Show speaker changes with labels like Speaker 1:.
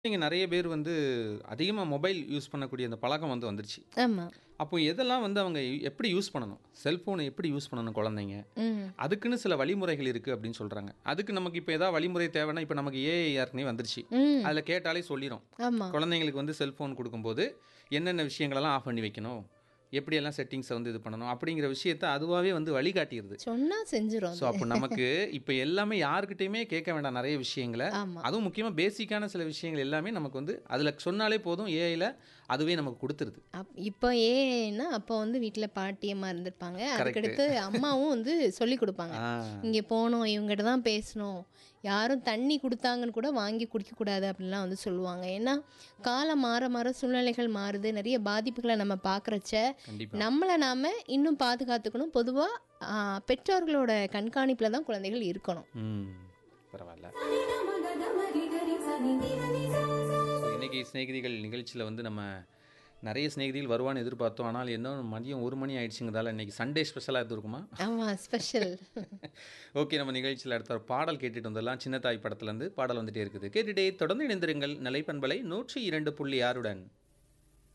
Speaker 1: நீங்க நெறைய பேர் வந்து அதிகமா மொபைல் யூஸ் பண்ணக்கூடிய அந்த பழக்கம் வந்து வந்துருச்சு.
Speaker 2: ஆமா.
Speaker 1: அப்போ எதெல்லாம் வந்து அவங்க எப்படி யூஸ் பண்ணணும்? செல்ஃபோன எப்படி யூஸ் பண்ணணும் குழந்தைங்க?
Speaker 2: ம்.
Speaker 1: அதுக்குன்னு சில வழிமுறைகள் இருக்கு அப்படின்னு சொல்றாங்க. அதுக்கு நமக்கு இப்ப ஏதாவது வழிமுறை தேவைன்னா, இப்ப நமக்கு ஏஐ ஏற்கனவே வந்துருச்சு.
Speaker 2: ம்.
Speaker 1: அதுல கேட்டாலே சொல்லிரும்.
Speaker 2: ஆமா.
Speaker 1: குழந்தைங்களுக்கு வந்து செல்ஃபோன் குடுக்கும்போது, என்னென்ன விஷயங்களெல்லாம் ஆஃப் பண்ணி வைக்கணும்? எப்படியெல்லாம் செட்டிங்ஸ வந்து இது பண்ணணும்? அப்படிங்கிற விஷயத்த அதுவாவே வந்து வழிகாட்டிருது.
Speaker 2: சொன்னா செஞ்சுரும்
Speaker 1: ஸோ
Speaker 2: அது.
Speaker 1: அப்போ நமக்கு இப்ப எல்லாமே யார்கிட்டயுமே கேட்க வேண்டாம் நெறைய விஷயங்கள.
Speaker 2: ஆமா.
Speaker 1: அதுவும் முக்கியமா பேசிக்கான சில விஷயங்கள் எல்லாமே நமக்கு வந்து அதுல சொன்னாலே போதும் ஏஐல அதுவே நமக்கு குடுத்துருது.
Speaker 2: அப் இப்போ ஏன்னா அப்போ வந்து வீட்ல பாட்டியம்மா இருந்திருப்பாங்க.
Speaker 1: கரெக்ட்.
Speaker 2: அதுக்கடுத்து அம்மாவும் வந்து சொல்லிக் குடுப்பாங்க.
Speaker 1: ஆ.
Speaker 2: இங்கே போனோம், இவங்ககிட்ட தான் பேசணும். யாரும் தண்ணி குடுத்தாங்கன்னு கூட வாங்கி குடிக்கக்கூடாது அப்படின்லாம் வந்து சொல்லுவாங்க. ஏன்னா காலம் மாற மாற சூழ்நிலைகள் மாறுது. நிறைய பாதிப்புகள நம்ம பார்க்குறச்ச,
Speaker 1: கண்டிப்பா.
Speaker 2: நம்மள நாம இன்னும் பாதுகாத்துக்கணும். பொதுவா ஆ பெற்றோர்களோட கண்காணிப்புல தான் குழந்தைகள் இருக்கணும்.
Speaker 1: ம். பரவால்ல. ஸோ இன்னைக்கு சிநேகிதிகள் நிகழ்ச்சியில வந்து நம்ம நெறைய சிநேகிதிகள் வருவான்னு எதிர்பார்த்தோம். ஆனால் இன்னும் மதியம் 1 மணி ஆயிடுச்சுங்கிறதால இன்னைக்கு சண்டே ஸ்பெஷலா எதுவும் இருக்குமா?
Speaker 2: ஆமா ஸ்பெஷல்.
Speaker 1: ஓகே நம்ம நிகழ்ச்சியில அடுத்த ஒரு பாடல் கேட்டுட்டு வந்துடலாம். சின்னத்தாய் படத்துலேருந்து பாடல் வந்துட்டே இருக்குது. கேட்டுட்டே தொடர்ந்து இணைந்திருங்கள் நிலைப்பண்பலை 102.6 உடன்.